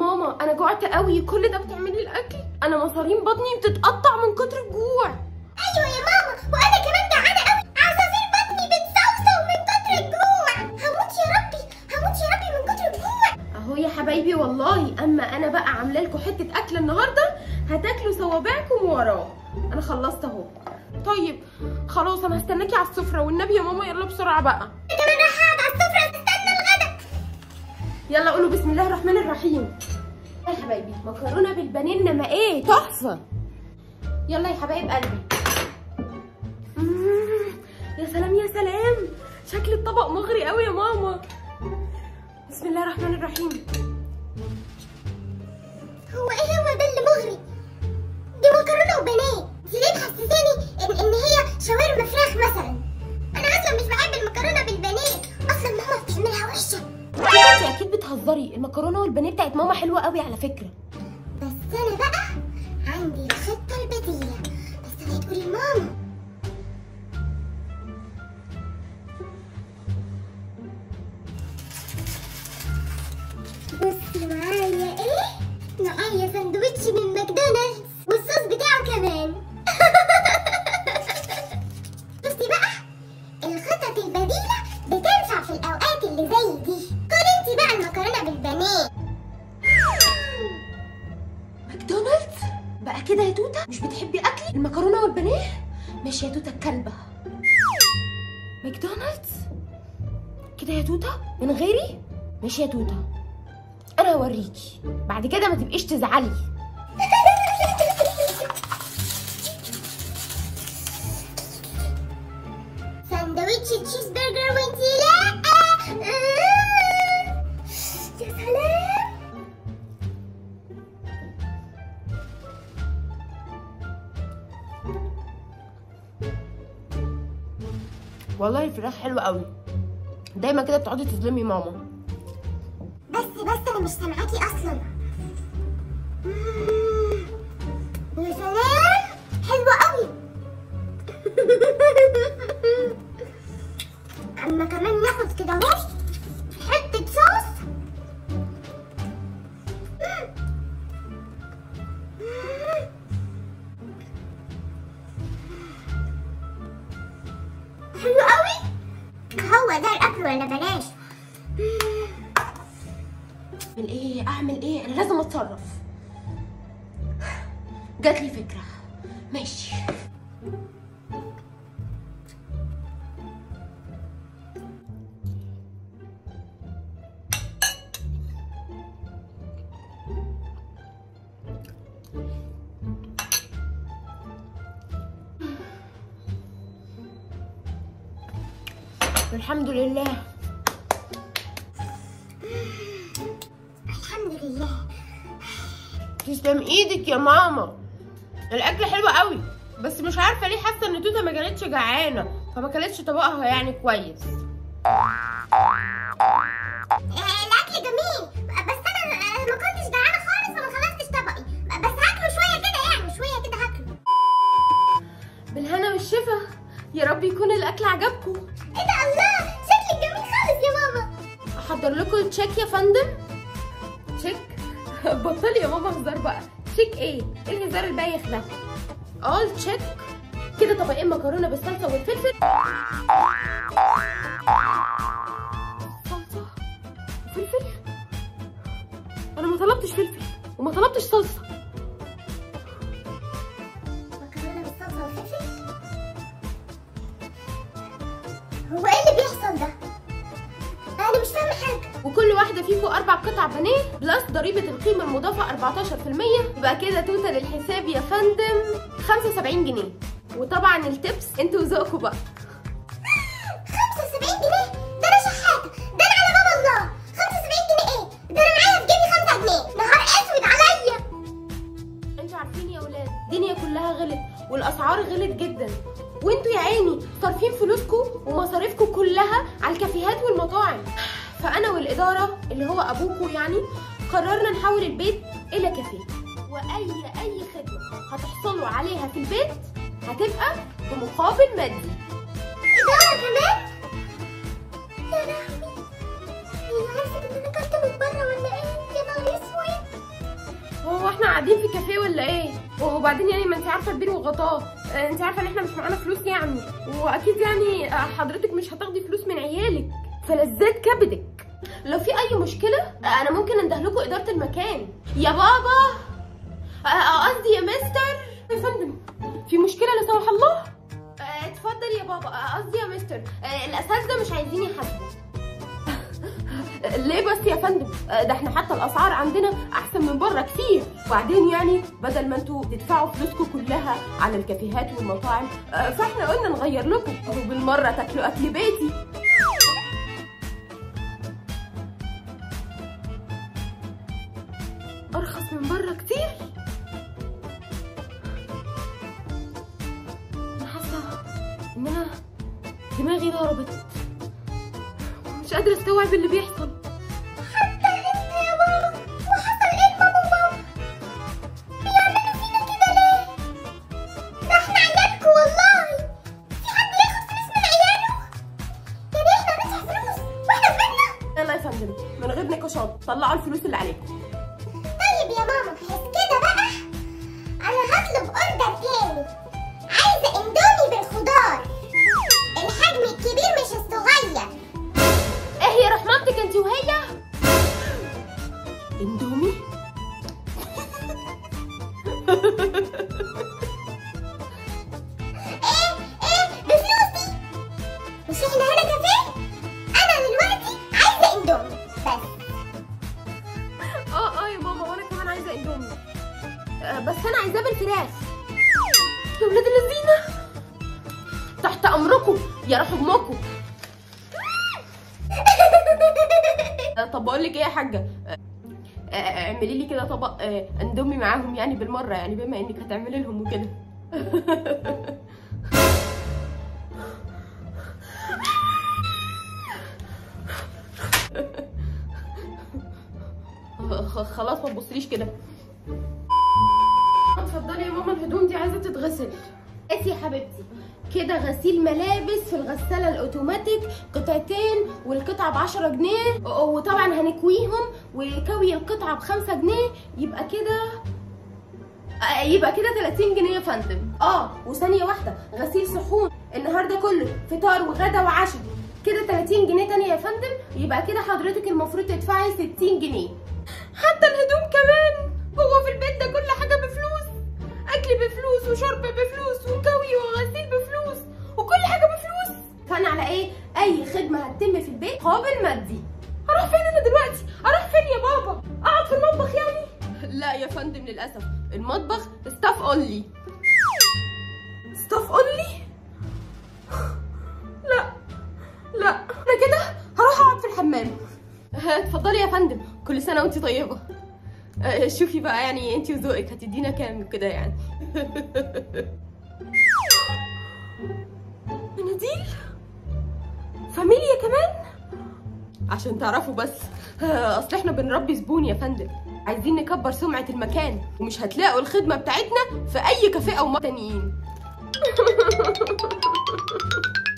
ماما انا جوعت قوي كل ده بتعملي الاكل انا مصارين بطني بتتقطع من كتر الجوع ايوه يا ماما وانا كمان جعانه قوي عصافير بطني بتصوصو من كتر الجوع هموت يا ربي هموت يا ربي من كتر الجوع اهو يا حبايبي والله اما انا بقى عامله لكم حته اكل النهارده هتاكلوا صوابعكم وراه انا خلصت اهو طيب خلاص انا هستناكي على السفره والنبي يا ماما يلا بسرعه بقى انا كمان رايحه اقعد على السفره استنى الغدا يلا قولوا بسم الله الرحمن الرحيم يا حبايبي مكرونه بالبانيه انما ايه تحفه يلا يا حبايب قلبي مم، يا سلام يا سلام شكل الطبق مغري قوي يا ماما بسم الله الرحمن الرحيم هو ايه هو ده اللي مغري دي مكرونه وبانيه دي ليه تحسساني ان ان هي شاورما فراخ مثلا انا اصلا مش بحب المكرونه بالبانيه اصلا ماما بتعملها وحشه كده انت اكيد بتهزري المكرونه والبانيه بتاعت ماما حلوه قوي على فكره بس انا بقى عندي الخطه البديله بس انا تقولي لماما بصي معايا ايه معايا سندوتش من ماكدونالدز والصوص بتاعه كمان بصي بقى الخطط البديله بتنفع في الاوقات اللي زي دي كلي انتي بقى المكرونه بالبانيه ماكدونالدز بقى كده يا توته مش بتحبي اكلي المكرونه والبانيه ماشي يا توته الكلبه ماكدونالدز كده يا توته من غيري ماشي يا توته انا هوريكي بعد كده ما تبقيش تزعلي ساندوتش تشيز برجر وانتي لا يا سلام والله الفراخ حلوه قوي دايما كده بتقعدي تظلمي ماما بس بس انا مش سامعاكي اصلا مم. يا سلام حلوة قوي اما كمان ناخد كده اهو حتة صوص حلو قوي هو ده الاكل ولا بلاش اعمل ايه اعمل ايه انا لازم اتصرف جات لي فكره ماشي الحمد لله الحمد لله تسلم ايدك يا ماما الاكل حلو قوي بس مش عارفه ليه حاسه ان توته ما كانتش جعانه فما كانتش طبقها يعني كويس آه، الاكل جميل بس انا آه، ما كنتش جعانه خالص وما خلصتش طبقي بس هاكله شويه كده يعني شويه كده هاكله بالهنا والشفا يا رب يكون الاكل عجبكم ايه ده الله شكلك جميل خالص يا ماما احضر لكم تشيك يا فندم تشيك بطلي يا ماما هزار بقى تشيك ايه ايه الهزار البايخ ده اه تشيك كده طبقين مكرونه بالصلصه والفلفل صلصه فلفل انا ما طلبتش فلفل وما طلبتش صلصه مكرونه بالصلصه والفلفل هو ايه اللي بيحصل ده انا مش فاهمه حاجه وكل واحدة فيكم أربع قطع بانيه بلس ضريبة القيمة المضافة 14% يبقى كده توتال الحساب يا فندم 75 جنيه وطبعا التبس انتوا وذوقكم بقى 75 جنيه ده انا شحاته ده انا على باب الله 75 جنيه ايه ده انا معايا في جيبي 5 جنيه نهار اسود عليا انتوا عارفين يا ولاد الدنيا كلها غلت والأسعار غلت جدا وانتوا يا عيني صارفين فلوسكم ومصاريفكم كلها على الكافيهات والمطاعم فأنا والإدارة اللي هو أبوكم يعني قررنا نحول البيت إلى كافيه وأي أي خدمة هتحصلوا عليها في البيت هتبقى بمقابل مادي إدارة كمان؟ يا لهوي هي عرفت إن أنا كنت من بره ولا إيه؟ يا نهار أسود هو احنا قاعدين في كافيه ولا ايه وبعدين يعني ما انت عارفه البير وغطاه آه، انت عارفه ان احنا مش معانا فلوس يعني واكيد يعني آه، حضرتك مش هتاخدي فلوس من عيالك فلذات كبدك لو في اي مشكله آه، انا ممكن انده لكم اداره المكان يا بابا آه، آه، قصدي يا مستر يا فندم في مشكله لا سمح الله آه، اتفضل يا بابا آه، قصدي يا مستر آه، الاساتذه مش عايزين يحاسبوا ليه بس يا فندم آه، ده احنا حتى الاسعار عندنا احسن من بره كتير وبعدين يعني بدل ما انتوا تدفعوا فلوسكم كلها على الكافيهات والمطاعم آه، فاحنا قلنا نغير لكم وبالمره تاكلوا اكل بيتي ارخص من بره كتير انا حاسه ان انا دماغي ضربت مش قادره استوعب اللي بيحصل حتى انت يا ماما وحصل ايه لماما وبابا بيعملوا فينا كده ليه ده احنا عيالكم والله في حد ياخد فلوس من عياله يعني احنا ندفع فلوس واحنا في بيتنا يلا يا فندم من غير نقاشات طلعوا الفلوس اللي عليكم طيب يا ماما بس كده بقى انا هطلب اوردر تاني عايزه اندومي بالخضار الحجم الكبير مش الصغير ايه يا رحمتك انت وهي اندومي ايه ايه بفلوسي مش احنا هنا كافيه انا دلوقتي عايزه اندومي بس اه اه يا ماما وانا كمان عايزه اندومي آه بس انا عايزاه بالفراخ يا ولاد الذين تحت امركم يا روح امكم آه طب بقول لك ايه يا حاجه آه، آه، اعملي لي كده طبق آه، اندومي معاهم يعني بالمره يعني بما انك هتعملي لهم وكده خ- خلاص ما تبصليش كده اتفضلي يا ماما الهدوم دي عايزه تتغسل اسي يا حبيبتي كده غسيل ملابس في الغساله الاوتوماتيك قطعتين والقطعه ب 10 جنيه و- وطبعا هنكويهم وكوي القطعه ب 5 جنيه يبقى كده آه، يبقى كده 30 جنيه يا فندم اه وثانيه واحده غسيل صحون النهارده كله فطار وغدا وعشاء كده 30 جنيه تانية يا فندم يبقى كده حضرتك المفروض تدفعي 60 جنيه حتى الهدوم كمان هو في البيت ده كل حاجه بفلوس اكل بفلوس وشرب بفلوس وكوي وغسيل بفلوس وكل حاجه بفلوس فانا على ايه اي خدمه هتتم في البيت قابل مادي اروح فين انا دلوقتي اروح فين يا بابا اقعد في المطبخ يعني لا يا فندم للاسف المطبخ ستاف اونلي ستاف اونلي لا لا انا كده هروح اقعد في الحمام ها، اتفضلي يا فندم كل سنه وانت طيبه آه، شوفي بقى يعني انت وذوقك هتدينا كام كده يعني مناديل فاميليا كمان عشان تعرفوا بس آه، اصل احنا بنربي زبون يا فندم عايزين نكبر سمعة المكان ومش هتلاقوا الخدمة بتاعتنا في أي كافيه أو مطعم تانيين